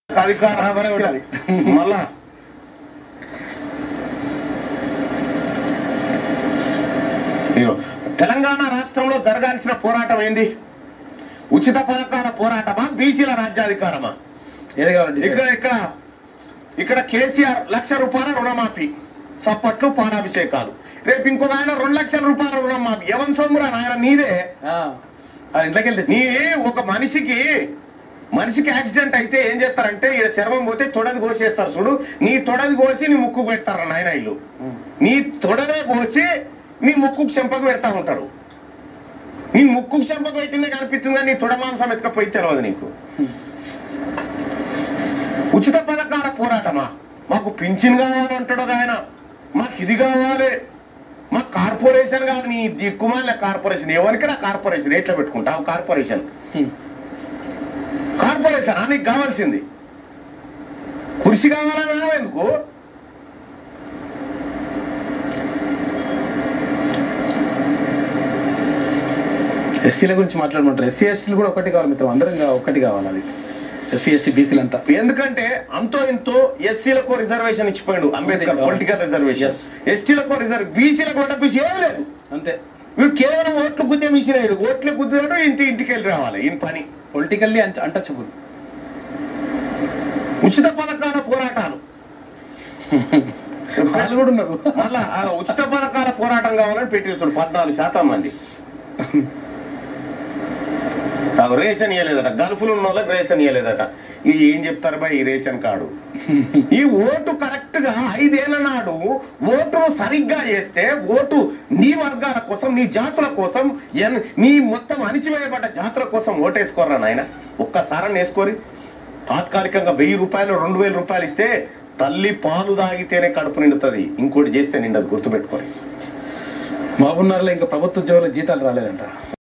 అధికారం బరే ఉండాలి. మళ్ళా ఇదిగో, తెలంగాణ రాష్ట్రంలో జరగాల్సిన పోరాటం ఏంది ఉచిత పథకాల పోరాటమా బీసీల రాజ్యాధికారమా ఏది కావాలండి ఇక్కడ ఇక్కడ ఇక్కడ కేసీఆర్ లక్ష రూపాయల రుణమాఫీ సప్పట్లు పాలాభిషేకాలు రేపు ఇంకొక ఆయన రెండు లక్షల రూపాయల రుణమాఫీ ఎవరి సొమ్మురా నాయన నీదే ఇంట్లోకి వెళ్తే నీ ఒక మనిషికి మనిషికి యాక్సిడెంట్ అయితే ఏం చేస్తారంటే ఈడ శర్మం పోతే తొడది కోసేస్తారు చూడు నీ తొడది కోసి నీ ముక్కు పెడతారు నాయన ఇల్లు నీ తొడదే కోసి నీ ముక్కుకు చెంపకు పెడతా ఉంటారు నీ ముక్కుకు చెంపకు పెట్టిందే కనిపిస్తుంది కానీ నీ తొడ మాంసం ఎత్తుకపోయి తెలియదు నీకు ఉచిత పథకాల పోరాటమా మాకు పింఛన్ కావాలంటాడు ఒక ఆయన మాకు ఇది కావాలి మాకు కార్పొరేషన్ కాదు నీ దిక్కుమాల కార్పొరేషన్ ఎవరికి నా కార్పొరేషన్ ఎట్లా పెట్టుకుంటావు కార్పొరేషన్ కార్పొరేషన్ నీకు కావాల్సింది కుర్చీ కావాలన్నా ఎందుకు ఎస్సీల గురించి మాట్లాడమంటారు ఎస్సీ ఎస్టీలు కూడా ఒకటి కావాలి మిత్రం అందరం కా- ఒకటి కావాలి అది ఎస్సీ ఎస్టీ బీసీలు అంతా ఎందుకంటే అంతో ఇంతో ఎస్సీలకు రిజర్వేషన్ ఇచ్చిపోయాడు అంబేద్కర్ అంతే. Political reservation Yes. ఎస్టీలకు రిజర్వ్ బీసీలకు కూడా బీసీ ఏం లేదు అంతే వీడు కేవలం ఓట్లు గుద్దే మిసినాడు ఓట్లు గుద్దినాడు ఇంటి ఇంటికి వెళ్ళి రావాలి ఈయన పని పొలిటికల్లీ అన్టచబుల్ ఉచిత పథకాల పోరాటాలు వాళ్ళు కూడా ఉన్నారు మళ్ళా ఆ ఉచిత పథకాల పోరాటం కావాలని పెట్టేసాడు పద్నాలుగు శాతం మంది నాకు రేషన్ ఇవ్వలేదట గల్ఫ్లు ఉన్న వాళ్ళకి రేషన్ ఇవ్వలేదట ఇది ఏం చెప్తారు బా ఈ రేషన్ కార్డు ఈ ఓటు కరెక్ట్ గా ఐదేళ్ల నాడు ఓటు సరిగ్గా చేస్తే ఓటు నీ వర్గాల కోసం నీ జాతుల కోసం ఎన్- నీ మొత్తం అణిచివేయబడ్డ జాతుల కోసం ఓటేసుకోరా నాయన ఒక్కసారని వేసుకోరి తాత్కాలికంగా వెయ్యి రూపాయలు రెండు వేల రూపాయలు ఇస్తే తల్లి పాలు తాగితేనే కడుపు నిండుతుంది ఇంకోటి చేస్తే నిండదు గుర్తుపెట్టుకోరి బాబున్నారులో ఇంకా ప్రభుత్వ ఉద్యోగుల జీతాలు రాలేదంట